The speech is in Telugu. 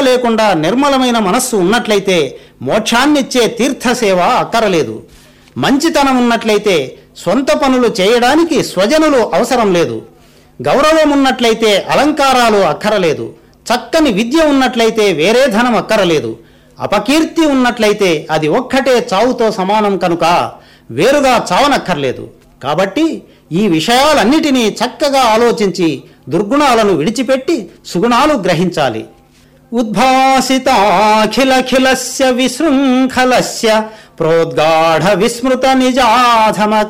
లేకుండా నిర్మలమైన మనస్సు ఉన్నట్లయితే మోక్షాన్నిచ్చే తీర్థసేవ అక్కరలేదు మంచితనం ఉన్నట్లయితే సొంత పనులు చేయడానికి స్వజనులు అవసరం లేదు గౌరవం ఉన్నట్లయితే అలంకారాలు అక్కరలేదు చక్కని విద్య ఉన్నట్లయితే వేరే ధనం అక్కరలేదు అపకీర్తి ఉన్నట్లయితే అది ఒక్కటే చావుతో సమానం కనుక వేరుగా చావనక్కర్లేదు కాబట్టి ఈ విషయాలన్నిటినీ చక్కగా ఆలోచించి దుర్గుణాలను విడిచిపెట్టి సుగుణాలు గ్రహించాలి ఉద్భాసితాఖిలఖిలస్య విశృంఖలస్య ప్రోద్గాఢ విస్మృత నిజాధమ